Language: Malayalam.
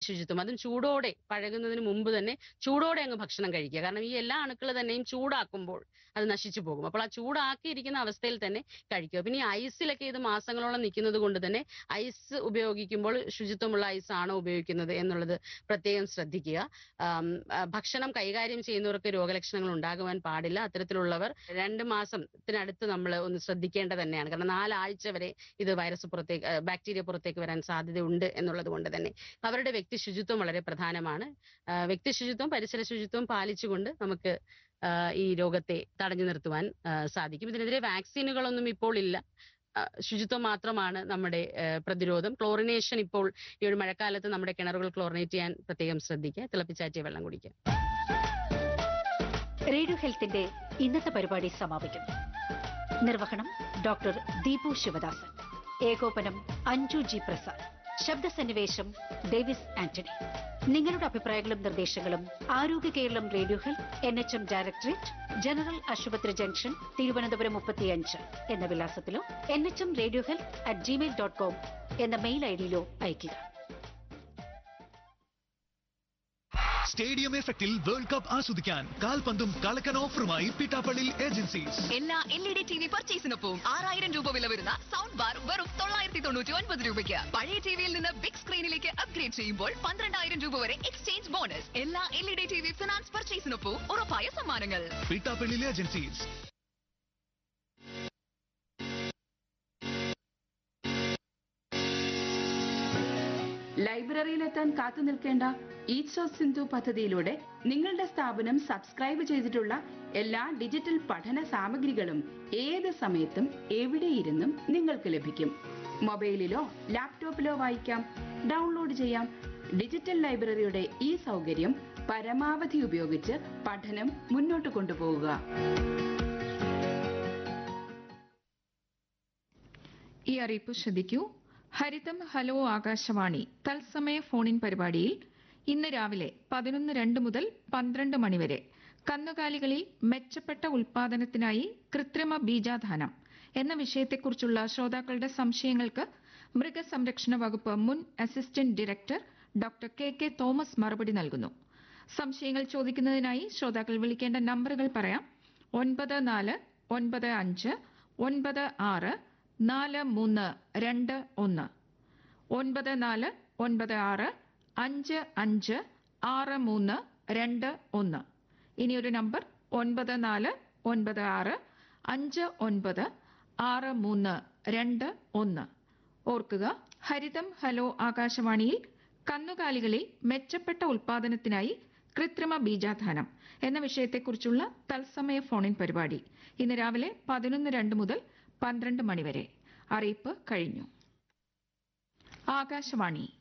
ശുചിത്വം അതും ചൂടോടെ പഴകുന്നതിന് മുമ്പ് തന്നെ ചൂടോടെ അങ്ങ് ഭക്ഷണം കഴിക്കുക കാരണം ഈ എല്ലാ അണുക്കൾ തന്നെയും ചൂടാക്കുമ്പോൾ അത് നശിച്ചു പോകും അപ്പോൾ ആ ചൂടാക്കിയിരിക്കുന്ന അവസ്ഥയിൽ തന്നെ കഴിക്കുക പിന്നെ ഈ ഐസിലൊക്കെ ഇത് മാസങ്ങളോളം നിൽക്കുന്നത് കൊണ്ട് തന്നെ ഐസ് ഉപയോഗിക്കുമ്പോൾ ശുചിത്വമുള്ള ഐസ് ആണോ ഉപയോഗിക്കുന്നത് എന്നുള്ളത് പ്രത്യേകം ശ്രദ്ധിക്കുക ആം, ആ, ഭക്ഷണം കൈകാര്യം ചെയ്യുന്നവർക്ക് രോഗലക്ഷണങ്ങൾ ഉണ്ടാകുവാൻ പാടില്ല അത്തരത്തിലുള്ളവർ രണ്ട് മാസത്തിനടുത്ത് നമ്മൾ ഒന്ന് ശ്രദ്ധിക്കേണ്ടത് തന്നെയാണ് കാരണം നാലാഴ്ച വരെ ഇത് വൈറസ് പുറത്തേക്ക് ആ, ബാക്ടീരിയ പുറത്തേക്ക് വരാൻ സാധ്യതയുണ്ട് എന്നുള്ളത് കൊണ്ട് തന്നെ അവരുടെ വ്യക്തി ശുചിത്വം വളരെ പ്രധാനമാണ് ആ, വ്യക്തി ശുചിത്വം പരിസര ശുചിത്വം പാലിച്ചുകൊണ്ട് നമുക്ക് ആ, ഈ രോഗത്തെ തടഞ്ഞു നിർത്തുവാൻ ആ, സാധിക്കും ഇതിനെതിരെ വാക്സിനുകളൊന്നും ഇപ്പോൾ ഇല്ല ആ, ശുചിത്വം മാത്രമാണ് നമ്മുടെ ആ, പ്രതിരോധം ക്ലോറിനേഷൻ ഇപ്പോൾ ഈ ഒരു മഴക്കാലത്ത് നമ്മുടെ കിണറുകൾ ക്ലോറിനേറ്റ് ചെയ്യാൻ പ്രത്യേകം ശ്രദ്ധിക്കുക തിളപ്പിച്ചാറ്റിയ വെള്ളം കുടിക്കുക റേഡിയോ ഹെൽത്തിന്റെ ഇന്നത്തെ പരിപാടി സമാപിക്കുന്നു നിർവഹണം ഡോക്ടർ ദീപു ശിവദാസൻ ഏകോപനം അഞ്ജു ജി പ്രസാദ് ശബ്ദസന്നിവേശം ഡേവിസ് ആന്റണി നിങ്ങളുടെ അഭിപ്രായങ്ങളും നിർദ്ദേശങ്ങളും Arogya Keralam radio health N H M directorate general ആശുപത്രി ജംഗ്ഷൻ തിരുവനന്തപുരം മുപ്പത്തിയഞ്ച് എന്ന വിലാസത്തിലോ N H M radio health at gmail dot com എന്ന മെയിൽ ഐ ഡിയിലോ അയയ്ക്കുക സ്റ്റേഡിയം എഫക്റ്റിൽ വേൾഡ് കപ്പ് ആസ്വദിക്കാൻ കാൽപന്തും കളക്കൻ ഓഫറുമായി പിട്ടാപ്പള്ളി ഏജൻസീസ് എല്ലാ L E D T V പർച്ചേസിനൊപ്പം ആറായിരം രൂപ വില വരുന്ന സൗണ്ട് ബാർ വെറും തൊള്ളായിരത്തി തൊണ്ണൂറ്റി ഒൻപത് രൂപയ്ക്ക് പഴയ ടിവിയിൽ നിന്ന് ബിഗ് സ്ക്രീനിലേക്ക് അപ്ഗ്രേഡ് ചെയ്യുമ്പോൾ പന്ത്രണ്ടായിരം രൂപ വരെ എക്സ്ചേഞ്ച് ബോണസ് എല്ലാ L E D T V finance പർച്ചേസിനൊപ്പം ഉറപ്പായ സമ്മാനങ്ങൾ പിട്ടാപ്പള്ളി ഏജൻസീസ് ലൈബ്രറിയിലെത്താൻ കാത്തു നിൽക്കേണ്ട ഈറ്റ്സ് ഓഫ് സിന്ധു പദ്ധതിയിലൂടെ നിങ്ങളുടെ സ്ഥാപനം സബ്സ്ക്രൈബ് ചെയ്തിട്ടുള്ള എല്ലാ ഡിജിറ്റൽ പഠന സാമഗ്രികളും ഏത് സമയത്തും എവിടെയിരുന്നും നിങ്ങൾക്ക് ലഭിക്കും മൊബൈലിലോ ലാപ്ടോപ്പിലോ വായിക്കാം ഡൗൺലോഡ് ചെയ്യാം ഡിജിറ്റൽ ലൈബ്രറിയുടെ ഈ സൗകര്യം പരമാവധി ഉപയോഗിച്ച് പഠനം മുന്നോട്ട് കൊണ്ടുപോകുക ഈ അറിയിപ്പ് ശ്രദ്ധിക്കൂ ഹരിതം ഹലോ ആകാശവാണി തത്സമയ ഫോണിൻ പരിപാടിയിൽ ഇന്ന് രാവിലെ പതിനൊന്ന് രണ്ട് മുതൽ പന്ത്രണ്ട് മണിവരെ കന്നുകാലികളിൽ മെച്ചപ്പെട്ട ഉൽപാദനത്തിനായി കൃത്രിമ ബീജാധാനം എന്ന വിഷയത്തെക്കുറിച്ചുള്ള ശ്രോതാക്കളുടെ സംശയങ്ങൾക്ക് മൃഗസംരക്ഷണ വകുപ്പ് മുൻ assistant director doctor K K Thomas മറുപടി നൽകുന്നു സംശയങ്ങൾ ചോദിക്കുന്നതിനായി ശ്രോതാക്കൾ വിളിക്കേണ്ട നമ്പറുകൾ പറയാം ഒൻപത് നാല് ഒൻപത് അഞ്ച് ഒൻപത് ആറ് നാല് മൂന്ന് രണ്ട് ഒന്ന് ഒൻപത് നാല് ഒൻപത് ആറ് അഞ്ച് അഞ്ച് ആറ് മൂന്ന് രണ്ട് ഒന്ന് ഇനി ഒരു നമ്പർ ഒൻപത് നാല് ഒൻപത് ആറ് അഞ്ച് ഒൻപത് ആറ് മൂന്ന് രണ്ട് ഒന്ന് ഓർക്കുക ഹരിതം ഹലോ ആകാശവാണിയിൽ കന്നുകാലികളിൽ മെച്ചപ്പെട്ട ഉൽപാദനത്തിനായി കൃത്രിമ ബീജാധാനം എന്ന വിഷയത്തെക്കുറിച്ചുള്ള തത്സമയ ഫോണിൻ പരിപാടി ഇന്ന് രാവിലെ പതിനൊന്ന് രണ്ട് മുതൽ പന്ത്രണ്ട് മണിവരെ അറിയിപ്പ് കഴിഞ്ഞു ആകാശവാണി